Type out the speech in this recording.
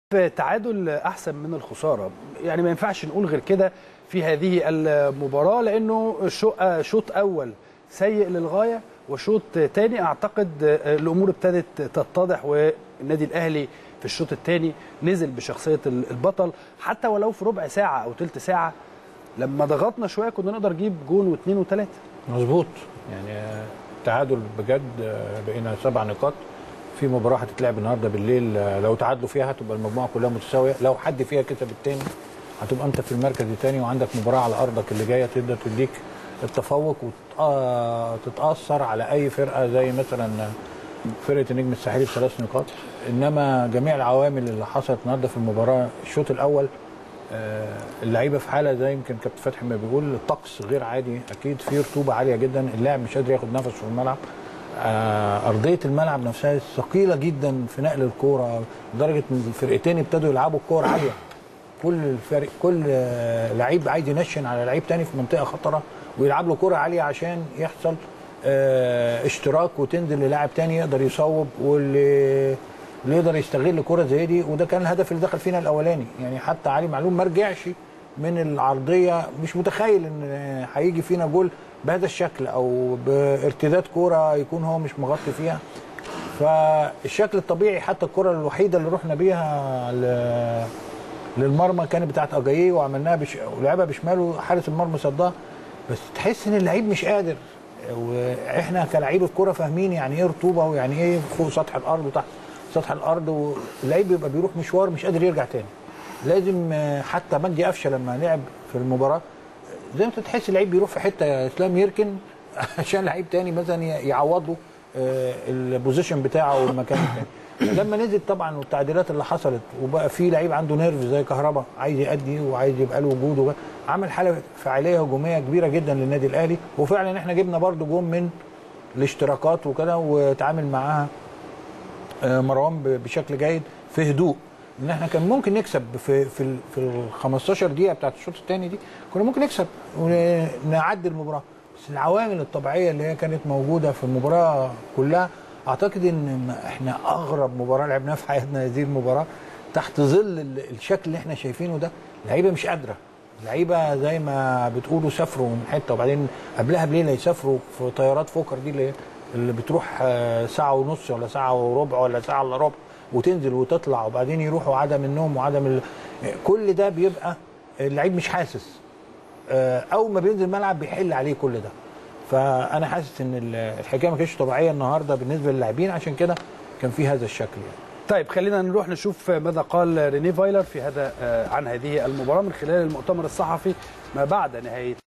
تعادل احسن من الخساره يعني ما ينفعش نقول غير كده في هذه المباراه لانه شو- شوط اول سيء للغايه وشوط تاني اعتقد الامور ابتدت تتضح والنادي الاهلي في الشوط الثاني نزل بشخصيه البطل حتى ولو في ربع ساعه او ثلث ساعه لما ضغطنا شويه كنا نقدر نجيب جون واثنين وثلاثه مظبوط يعني آه، تعادل بجد آه، بقينا سبع نقاط في مباراه هتتلعب النهارده بالليل آه، لو تعادلوا فيها هتبقى المجموعه كلها متساويه لو حد فيها كسب التاني هتبقى انت في المركز الثاني وعندك مباراه على ارضك اللي جايه تقدر تديك التفوق وتتاثر على اي فرقه زي مثلا فرقه النجم الساحلي بثلاث نقاط انما جميع العوامل اللي حصلت النهارده في المباراه الشوط الاول آه، اللعيبه في حاله زي يمكن كابتن فتحي ما بيقول الطقس غير عادي اكيد في رطوبه عاليه جدا اللاعب مش قادر ياخد نفسه في الملعب آه، ارضيه الملعب نفسها ثقيله جدا في نقل الكوره لدرجه ان الفرقتين ابتدوا يلعبوا الكوره عاليه كل الفرق كل آه، لعيب عايز ينشن على لعيب تاني في منطقه خطره ويلعب له كوره عاليه عشان يحصل آه، اشتراك وتنزل للاعب تاني يقدر يصوب واللي اللي يقدر يستغل كرة زي دي وده كان الهدف اللي دخل فينا الاولاني يعني حتى علي معلوم ما رجعش من العرضيه مش متخيل ان هيجي فينا جول بهذا الشكل او بارتداد كوره يكون هو مش مغطي فيها فالشكل الطبيعي حتى الكره الوحيده اللي رحنا بيها ل- للمرمى كانت بتاعت اجاييه وعملناها بش... ولعبها بشماله حارس المرمى صدها بس تحس ان اللعيب مش قادر واحنا كلاعيبه كوره فاهمين يعني ايه رطوبه ويعني ايه فوق سطح الارض وتحت سطح الارض واللعيب بيبقى بيروح مشوار مش قادر يرجع تاني لازم آه، حتى مجدي قفشه لما لعب في المباراه زي ما انت تحس اللعيب بيروح في حته يا اسلام يركن عشان لعيب تاني مثلا ي- يعوضه آه، البوزيشن بتاعه والمكان التاني لما نزل طبعا والتعديلات اللي حصلت وبقى في لعيب عنده نيرف زي كهربا عايز يأدي وعايز يبقى له وجود وبقى عمل حاله فعاليه هجوميه كبيره جدا للنادي الاهلي وفعلا احنا جبنا برده جون من الاشتراكات وكده وتعامل معاها آه، مروان ب- بشكل جيد في هدوء ان احنا كان ممكن نكسب في في ال في ال 15 دقيقه بتاعت الشوط الثاني دي كنا ممكن نكسب ونعدي المباراه بس العوامل الطبيعيه اللي هي كانت موجوده في المباراه كلها اعتقد ان ما- احنا اغرب مباراه لعبناها في حياتنا هذه المباراه تحت ظل ال- الشكل اللي احنا شايفينه ده اللعيبه مش قادره اللعيبه زي ما بتقولوا سافروا من حته وبعدين قبلها بليله يسافروا في طيارات فوكر دي اللي اللي بتروح آه، ساعه ونص ولا ساعه وربع ولا ساعه الا ربع وتنزل وتطلع وبعدين يروحوا عدم النوم وعدم ال... كل ده بيبقى اللعيب مش حاسس آه، اول ما بينزل الملعب بيحل عليه كل ده فانا حاسس ان ال- الحكايه ما كانتش طبيعيه النهارده بالنسبه للاعبين عشان كده كان في هذا الشكل يعني طيب خلينا نروح نشوف ماذا قال ريني فايلر في هذا آه، عن هذه المباراه من خلال المؤتمر الصحفي ما بعد نهايه